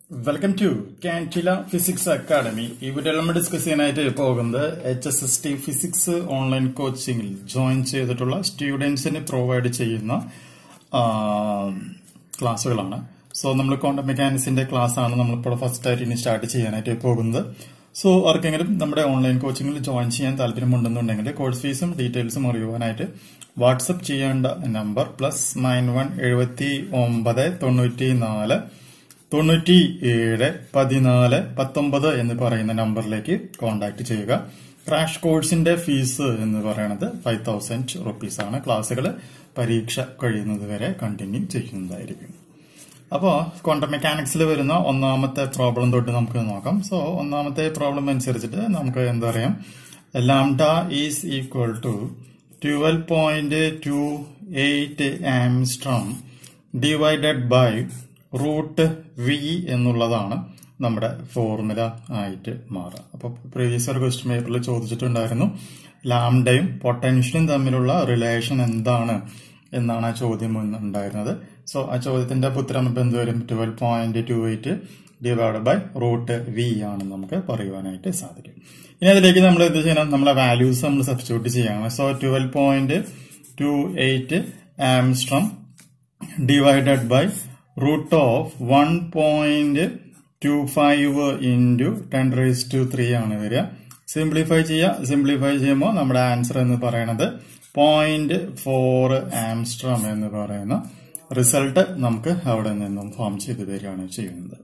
welcome to കാൻറ്റില physics academy ഇവിടെ നമ്മൾ ഡിസ്കസ് ചെയ്യാനായിട്ട് പോകുന്നത് H S S T physics online കോച്ചിങ്ങിൽ ജോയിൻ ചെയ്തിട്ടുള്ള സ്റ്റുഡൻസിന് പ്രൊവൈഡ് ചെയ്യുന്ന ആ, ക്ലാസ്സുകളാണ് സോ നമ്മൾ ക്വാണ്ടം മെക്കാനിക്സിന്റെ ക്ലാസ് ആണ് നമ്മളിപ്പോൾ ഫസ്റ്റ് ആയിട്ട് ഇനി സ്റ്റാർട്ട് ചെയ്യാനായിട്ട് പോകുന്നത് സോ ആർക്കെങ്കിലും നമ്മുടെ ഓൺലൈൻ കോച്ചിങ്ങിൽ ജോയിൻ ചെയ്യാൻ താല്പര്യമുണ്ടെന്നുണ്ടെങ്കിൽ കോഴ്സ് ഫീസും ഡീറ്റെയിൽസും അറിയുവാനായിട്ട് വാട്സപ്പ് ചെയ്യേണ്ട നമ്പർ പ്ലസ് നയൻ വൺ എഴുപത്തി ഒമ്പത് തൊണ്ണൂറ്റി നാല് തൊണ്ണൂറ്റി ഏഴ് പതിനാല് പത്തൊമ്പത് എന്ന് പറയുന്ന നമ്പറിലേക്ക് കോൺടാക്ട് ചെയ്യുക ക്രാഷ് കോഴ്സിന്റെ ഫീസ് എന്ന് പറയുന്നത് ഫൈവ് തൗസൻഡ് റുപ്പീസ് ആണ് ക്ലാസ്സുകൾ പരീക്ഷ കഴിയുന്നത് വരെ കണ്ടിന്യൂ ചെയ്യുന്നതായിരിക്കും അപ്പോ ക്വാണ്ടം മെക്കാനിക്സിൽ വരുന്ന ഒന്നാമത്തെ പ്രോബ്ലം തൊട്ട് നമുക്ക് നോക്കാം സോ ഒന്നാമത്തെ പ്രോബ്ലം അനുസരിച്ചിട്ട് നമുക്ക് എന്താ പറയാം lambda is equal to twelve point two eight angstrom divided by root V എന്നുള്ളതാണ് നമ്മുടെ ഫോർമുല ആയിട്ട് മാറുക അപ്പോൾ പ്രീവിയസ് ഒരു ക്വസ്റ്റ്യൻ പേപ്പറിൽ ചോദിച്ചിട്ടുണ്ടായിരുന്നു ലാംഡയും പൊട്ടൻഷ്യലും തമ്മിലുള്ള റിലേഷൻ എന്താണ് എന്നാണ് ആ ചോദ്യം ഉണ്ടായിരുന്നത് സോ ആ ചോദ്യത്തിന്റെ ഉത്തരം ഇപ്പം എന്ത് വരും twelve point two eight divide by root V ആണ് നമുക്ക് പറയുവാനായിട്ട് സാധിക്കും ഇനി അതിലേക്ക് നമ്മൾ എന്ത് ചെയ്യണം നമ്മളെ വാല്യൂസ് നമ്മൾ സബ്സ്റ്റിറ്റ്യൂട്ട് ചെയ്യണം so twelve point two eight angstrom divided by root of one point two five into ten raise to three ആണ് വരിക സിംപ്ലിഫൈ ചെയ്യുക സിംപ്ലിഫൈ ചെയ്യുമ്പോൾ നമ്മുടെ ആൻസർ എന്ന് പറയുന്നത് പോയിന്റ് ഫോർ ആംസ്ട്രം എന്ന് പറയുന്ന റിസൾട്ട് നമുക്ക് അവിടെ നിന്നും ഫോം ചെയ്ത് തരികയാണ് ചെയ്യുന്നത്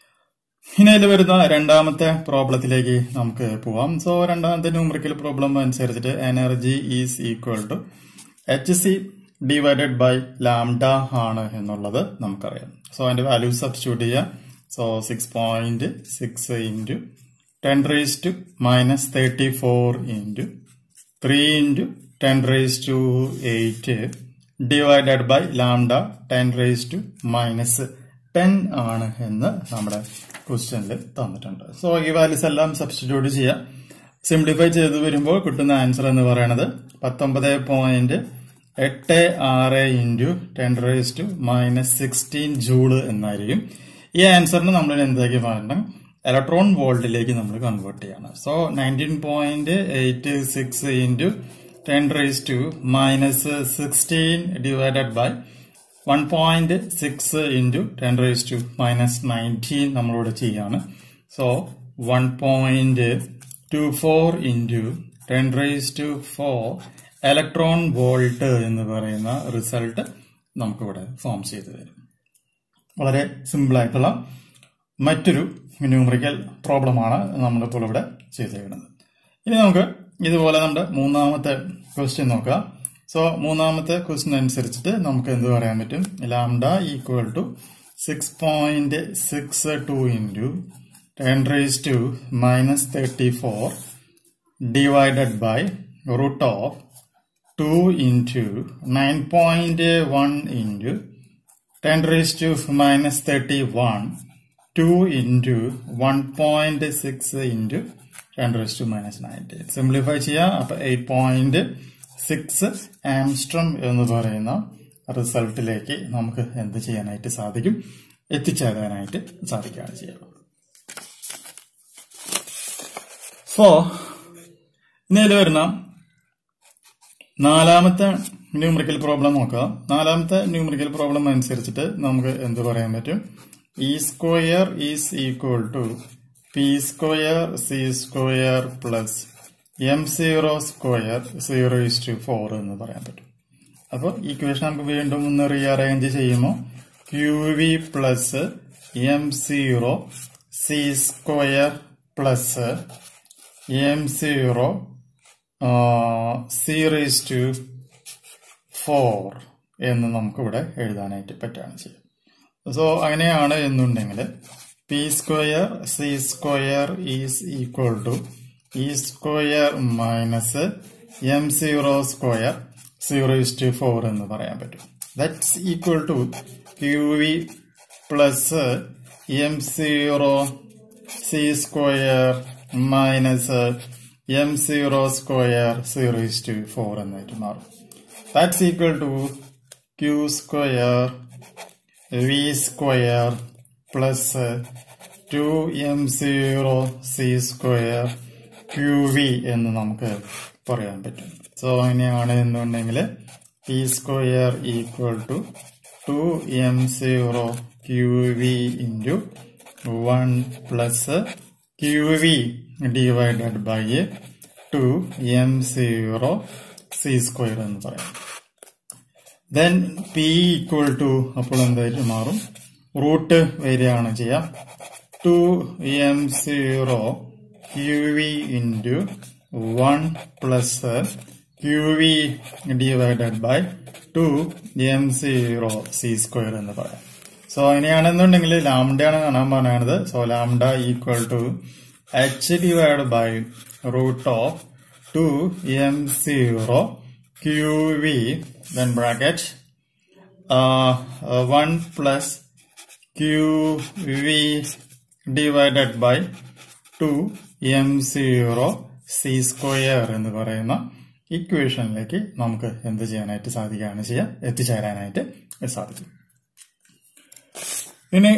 ഇനി അതിൽ വരുന്ന രണ്ടാമത്തെ പ്രോബ്ലത്തിലേക്ക് നമുക്ക് പോവാം സോ രണ്ടാമത്തെ ന്യൂമറിക്കൽ പ്രോബ്ലം അനുസരിച്ചിട്ട് energy is equal to H C divided by lambda ആണ് എന്നുള്ളത് നമുക്കറിയാം സോ അതിന്റെ വാല്യൂ സബ്സ്റ്റിറ്റ്യൂട്ട് ചെയ്യുക so six point six into ten raise to minus thirty four into three into ten raise to eight divided by lambda ten raise to minus ten ആണ് എന്ന് നമ്മുടെ ക്വസ്റ്റ്യനിൽ തന്നിട്ടുണ്ട് സോ ഈ വാല്യൂസ് എല്ലാം substitute ചെയ്യുക simplify ചെയ്ത് വരുമ്പോൾ കിട്ടുന്ന ആൻസർ എന്ന് പറയുന്നത് പത്തൊമ്പത് പോയിന്റ് എട്ട് ആറ് into ten raise to minus sixteen joule എന്നായിരിക്കും ഈ ആൻസറിന് നമ്മൾ എന്താക്കി പറയണം ഇലക്ട്രോൺ വോൾട്ടിലേക്ക് നമ്മൾ കൺവേർട്ട് ചെയ്യണം so nineteen point eight six into ten raise to minus sixteen divided by one point six into ten raise to minus nineteen നമ്മളോട് ചെയ്യാണ് so one point two four into ten raise to four electron volt എന്ന് പറയുന്ന result നമുക്കിവിടെ form ചെയ്തു തരും വളരെ simple ആയിട്ടുള്ള മറ്റൊരു ന്യൂമറിക്കൽ പ്രോബ്ലമാണ് നമ്മളിപ്പോൾ ഇവിടെ ചെയ്തിരിക്കുന്നത് ഇനി നമുക്ക് ഇതുപോലെ നമ്മുടെ മൂന്നാമത്തെ ക്വസ്റ്റ്യൻ നോക്കാം സോ മൂന്നാമത്തെ ക്വസ്റ്റ്യൻ അനുസരിച്ചിട്ട് നമുക്ക് എന്ത് പറയാൻ പറ്റും lambda equal to six point six two into ten raise to minus thirty four divided by root of two into nine point one into ten raise to minus thirty one two into one point six into ten raise to minus nineteen simplify ചെയ്യാം അപ്പൊ eight point six ആംസ്ട്രം എന്ന് പറയുന്ന റിസൾട്ടിലേക്ക് നമുക്ക് എന്ത് ചെയ്യാനായിട്ട് സാധിക്കും എത്തിച്ചേരാനായിട്ട് സാധിക്കുകയാണ് ചെയ്യുക so ഇന്നലെ വരുന്ന നാലാമത്തെ ന്യൂമറിക്കൽ പ്രോബ്ലം നോക്കുക നാലാമത്തെ ന്യൂമറിക്കൽ പ്രോബ്ലം അനുസരിച്ചിട്ട് നമുക്ക് എന്ത് പറയാൻ പറ്റും E square is equal to P square C square plus M zero square zero is to four എന്ന് പറയാൻ പറ്റും അപ്പോൾ ഇക്വേഷൻ നമുക്ക് വീണ്ടും ഒന്ന് റീഅറേഞ്ച് ചെയ്യുമ്പോൾ Q V plus M zero C square plus M zero series to four എന്ന് നമുക്കിവിടെ എഴുതാനായിട്ട് പറ്റുകയാണ് ചെയ്യുക സോ അങ്ങനെയാണ് എന്നുണ്ടെങ്കിൽ P square C square is equal to E square minus M zero square zero is to four എന്ന് പറയാൻ പറ്റും that's equal to Q V plus M zero C square minus M zero square zero is to four എന്നായിട്ട് മാറും that's equal to Q square V square plus two M zero C square Q V എന്ന് നമുക്ക് പറയാൻ പറ്റും so അങ്ങനെയാണ് എന്നുണ്ടെങ്കിൽ P square equal to two M zero Q V into one plus Q V divided by two M zero C square എന്ന് പറയാം then P equal to അപ്പോൾ എന്തായിട്ട് മാറും റൂട്ട് വരികയാണ് ചെയ്യാം two M zero Q V into one plus Q V divided by two M zero C square എന്ന് പറയാം so അങ്ങനെയാണെന്നുണ്ടെങ്കിൽ ലാംഡയാണ് കാണാൻ പറയുന്നത് so lambda equal to H divide by root of two M zero Q V then bracket uh, uh, 1 plus qv divided by 2 m0 c square എന്ന് പറയുന്ന ഇക്വേഷനിലേക്ക് നമുക്ക് എന്ത് ചെയ്യാനായിട്ട് സാധിക്കുകയാണ് ചെയ്യുക എത്തിച്ചേരാനായിട്ട് സാധിക്കും ഇനി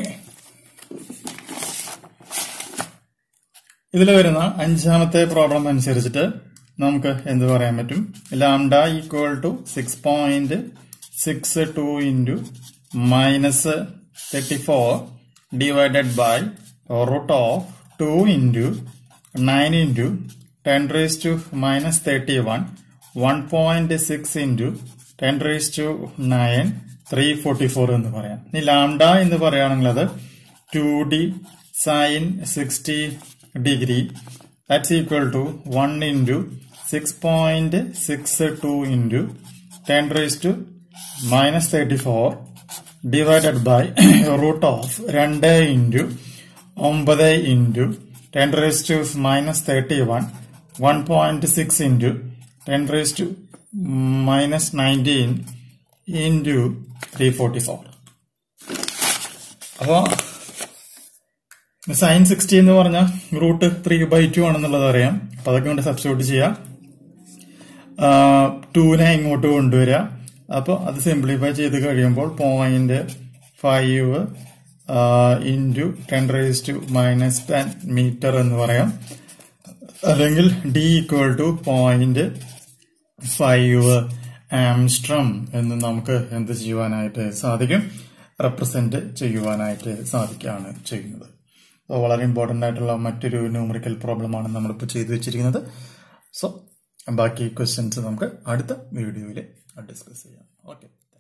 ഇതിൽ വരുന്ന അഞ്ചാമത്തെ പ്രോബ്ലം അനുസരിച്ചിട്ട് നമുക്ക് എന്ത് പറയാൻ പറ്റും lambda equal to six point six two into minus thirty four divided by root of two into nine into ten raise to minus thirty one one point six into ten raise to nine three forty four എന്ന് പറയാം ഇനി lambda എന്ന് പറയുകയാണെങ്കിൽ അത് two D sine sixty degree that's equal to one into six point six two into ten raise to minus thirty four divided by root of രണ്ട് into ഒമ്പത് into ten raise to minus thirty one one point six into ten raise to minus nineteen into three forty four അപ്പോൾ sine sixty എന്ന് പറഞ്ഞാൽ root three by two ആണെന്നുള്ളത് അറിയാം അപ്പൊ അതൊക്കെ കൊണ്ട് സബ്സ്റ്റിറ്റ്യൂട്ട് ചെയ്യാം ടൂനെ ഇങ്ങോട്ട് കൊണ്ടുവരിക അപ്പോൾ അത് സിംപ്ലിഫൈ ചെയ്ത് കഴിയുമ്പോൾ point five into ten raise to minus ten metre എന്ന് പറയാം അല്ലെങ്കിൽ D equal to point five angstrom എന്ന് നമുക്ക് എന്ത് ചെയ്യുവാനായിട്ട് സാധിക്കും റെപ്രസെന്റ് ചെയ്യുവാനായിട്ട് സാധിക്കുകയാണ് ചെയ്യുന്നത് സോ വളരെ ഇമ്പോർട്ടന്റ് ആയിട്ടുള്ള മറ്റൊരു ന്യൂമറിക്കൽ പ്രോബ്ലമാണ് നമ്മളിപ്പോൾ ചെയ്തു വെച്ചിരിക്കുന്നത് സോ ബാക്കി ക്വസ്റ്റ്യൻസ് നമുക്ക് അടുത്ത വീഡിയോയിൽ ഡിസ്കസ് ചെയ്യാം ഓക്കെ